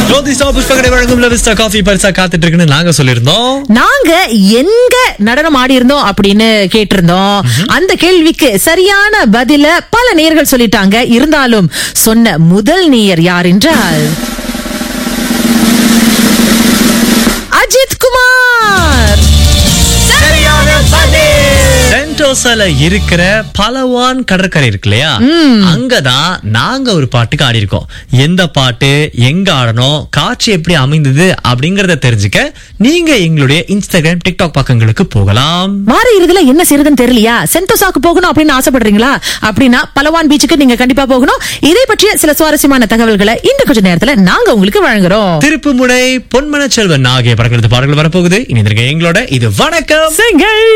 ஜோதிஷா புஷ்பகடை வழங்கும் லவிஸ்டா காஃபி பரிசா காத்துட்டு இருக்குன்னு நாங்க சொல்லியிருந்தோம் நாங்க எங்க நடனம் ஆடி இருந்தோம் அப்படின்னு கேட்டிருந்தோம் அந்த கேள்விக்கு சரியான பதில பல நேயர்கள் சொல்லிட்டாங்க இருந்தாலும் சொன்ன முதல் நேயர் யார் என்றால் அஜித் குமார் சென்டோசால இருக்கிற பலவான் கடற்கரை இருக்கு இல்லையா அங்கதான் நாங்க ஒரு பாட்டுக்கு ஆடி இருக்கோம் எந்த பாட்டு எங்க ஆடணும் காட்சி எப்படி அமைந்தது அப்படிங்கறத தெரிஞ்சுக்க நீங்க எங்களுடைய இன்ஸ்டாகிராம் டிக்டாக் பக்கங்களுக்கு போகலாம் வார இறுதியில என்ன செய்யறதுன்னு தெரியலையா சென்டோசாக்கு போகணும் அப்படின்னு ஆசைப்படுறீங்களா அப்படின்னா பலவான் பீச்சுக்கு நீங்க கண்டிப்பா போகணும் இதை பற்றிய சில சுவாரஸ்யமான தகவல்களை இன்னும் கொஞ்ச நேரத்துல நாங்க உங்களுக்கு வழங்குறோம் திருப்புமுனை பொன்மன செல்வன் ஆகிய படங்களது பாடல்கள் வரப்போகுது இனி எங்களோட இது வணக்கம் சிங்கை